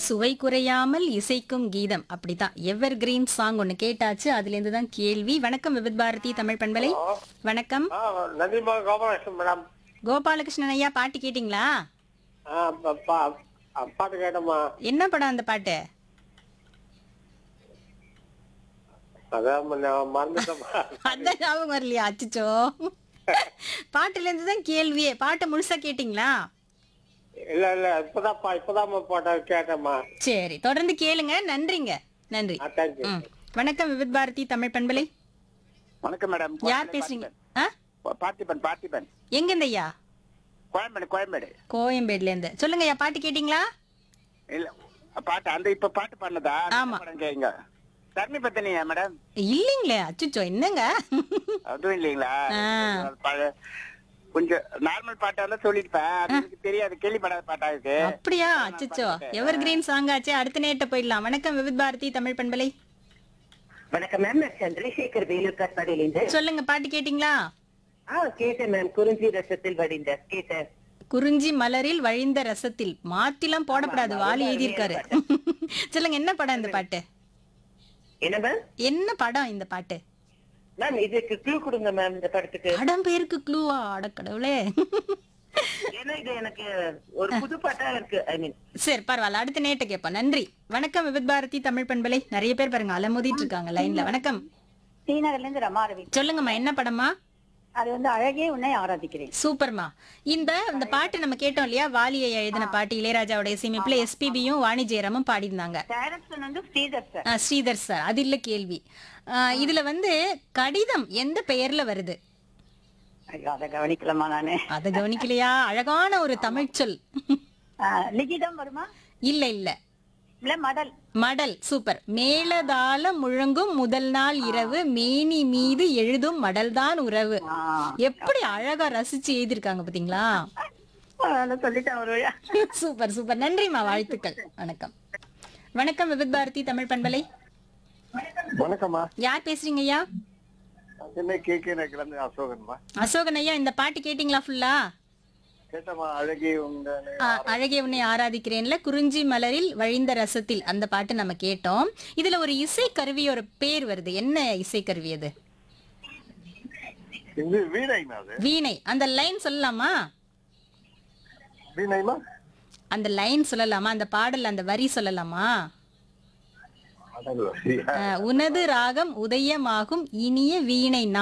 சுவை குறையாமல் இசைக்கும் கீதம் அப்படிதான் எவர் கிரீன் சாங் ஒன்னு கேட்டாச்சு அதுல இருந்து தான் கேள்வி வணக்கம் விவித் பாரதி தமிழ் பண்பலை வணக்கம் ஆ நந்திமா கோபாலகிருஷ்ணன் மேடம் கோபாலகிருஷ்ணன் ஐயா பாட்டு கேட்டிங்களா ஆ ப- பா- ஆ, பாட்டு கேட்டோமா என்ன படம் அந்த பாட்டு அதான் நான் மறந்துட்டோமா அந்த ஞாபகம் வரலையா அச்சுச்சோ பாட்டுல இருந்து தான் கேள்வியே பாட்டை முழுசா கேட்டிங்களா இல்ல இல்ல இப்பதான் பா- இப்பதான் பாட்ட கேட்டேம்மா சரி தொடர்ந்து கேளுங்க நன்றிங்க நன்றி ஆ தேங்க்யூ ம். வணக்கம் விவித் பாரதி தமிழ் பண்பலை வணக்கம் மேடம் யார் பேசுறீங்க ஆ பார்த்திபன் பார்த்திபன் எங்க இந்த ஐயா கோயம்பேடு கோயம்பேடு கோயம்பேடுல இருந்து சொல்லுங்க ஐயா பாட்டு கேட்டிங்களா இல்ல பாட்டு அந்த இப்ப பாட்டு பண்ணதா ஆமா. படம் கேங்க தர்மி பத்தினியா மேடம் இல்லைங்களே அச்சுச்சோ என்னங்க அதுவும் இல்லைங்களா ஆ. பழ- கொஞ்சம் நார்மல் பாட்டா இருந்தா சொல்லிருப்பேன் அது எனக்கு தெரியாது கேள்விப்படாத பாட்டா இருக்கு அப்படியா அச்சுச்சோ எவர் கிரீன் சாங் ஆச்சே அடுத்த நேட்ட போயிடலாம் வணக்கம் விவித் பாரதி தமிழ் பண்பலை வணக்கம் மேம் நான் சந்திரசேகர் வேலூர் காட்பாடியிலிருந்து சொல்லுங்க பாட்டு கேட்டிங்களா ஆ கேட்டேன் மேம் குறிஞ்சி ரசத்தில் வடிந்த கேட்டேன் குறிஞ்சி மலரில் வழிந்த ரசத்தில் மாத்திலாம் போடப்படாது வாலி எழுதியிருக்காரு சொல்லுங்க என்ன படம் இந்த பாட்டு என்ன மேம் என்ன படம் இந்த பாட்டு மேம் இதுக்கு க்ளூ கொடுங்க மேம் இந்த படத்துக்கு படம் பேருக்கு க்ளூவா அடக்கடவுளே ஏன்னா இது எனக்கு ஒரு புது பாட்டா இருக்கு ஐ மீன் சரி பரவாயில்ல அடுத்த நேட்ட கேட்போம் நன்றி வணக்கம் விவித் பாரதி தமிழ் பண்பலை நிறைய பேர் பாருங்க அலமோதிட்டு இருக்காங்க லைன்ல வணக்கம் ஸ்ரீநகர்ல இருந்து ரமாரவி சொல்லுங்கம்மா என்ன படமா அது வந்து அழகே உன்னை ஆராதிக்கிறேன் சூப்பர்மா இந்த இந்த பாட்டு நம்ம கேட்டோம் இல்லையா வாலியை எழுதின பாட்டு இளையராஜாவோட இசையமைப்புல எஸ்பிபியும் வாணி ஜெயராமும் பாடியிருந்தாங்க டைரக்ஷன் வந்து ஸ்ரீதர் சார் ஆ, ஸ்ரீதர் சார் அது இல்ல கேள்வி ஆ, இதுல வந்து கடிதம் எந்த பெயர்ல வருது ஐயோ அதை கவனிக்கலாமா நானு அத கவனிக்கலையா அழகான ஒரு தமிழ் சொல் ஆ, லிகிதம் வருமா இல்ல இல்ல இல்ல மடல் மடல் சூப்பர் மேலதாள முழங்கும் முதல் நாள் இரவு மேனி மீது எழுதும் மடல்தான் உறவு ஆ, எப்படி அழகா ரசிச்சு எழுதியிருக்காங்க பாத்தீங்களா அதை சொல்லிட்டேன் ஒரு வழியா சூப்பர் சூப்பர் நன்றிமா வாழ்த்துக்கள் வணக்கம் வணக்கம் விவித் பாரதி தமிழ் பண்பலை வணக்கம்மா யார் பேசுறீங்க ஐயா என்ன கேக்கே நகர்ந்து அசோகன்மா அசோகன் ஐயா இந்த பாட்டு கேட்டிங்களா ஃபுல்லா கேட்டம்மா அழகி உங்க ஆ, அழகே உன்னை ஆராதிக்கிறேன்ல குறிஞ்சி மலரில் வழிந்த ரசத்தில் அந்த பாட்டு நம்ம கேட்டோம் இதுல ஒரு இசை கருவியோட பேர் வருது என்ன இசை கருவி அது இது வீணைமா அது வீணை அந்த லைன் சொல்லலாமா வீணைமா அந்த லைன் சொல்லலாமா அந்த பாடல் அந்த வரி சொல்லலாமா அடங்கு ஆ, உனது ராகம் உதயமாகும் இனிய வீணை